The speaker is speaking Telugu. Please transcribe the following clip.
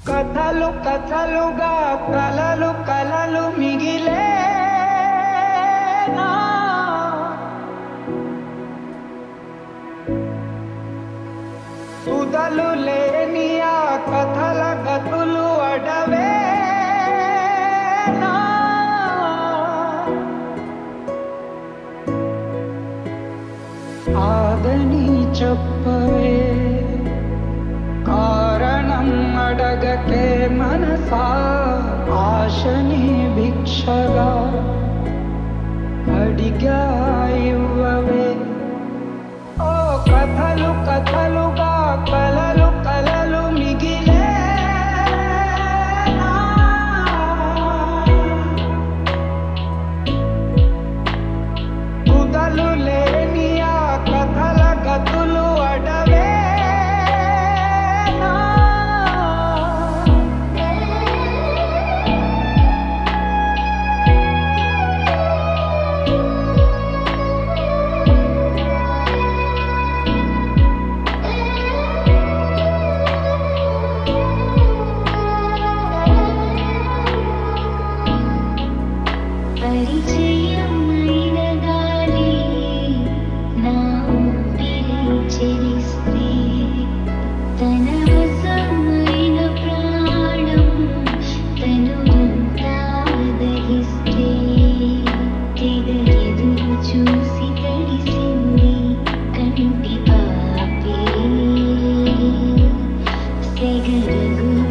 కథలు కథలుగా కలలు కలలు మిగిలే తుదలు లేని ఆ కథల గతులు అడవే ఆదని చెప్పవే కారణం అడగకే మనసా ఆశని భిక్షగా అడిగా ఇవ్వవే ఓ కథలు కథలుగా కలలు కలలు మిగిలే కుదలు లేని ఆ కథల గతులు అడవే పరిచయమైన గాలి నా ఊపిరి చెరిస్తే తన వశమైన ప్రాణం తనువంతా దహిస్తే తెగ ఎదురు చూసి తడిసింది కంటి పాపే సెగరగు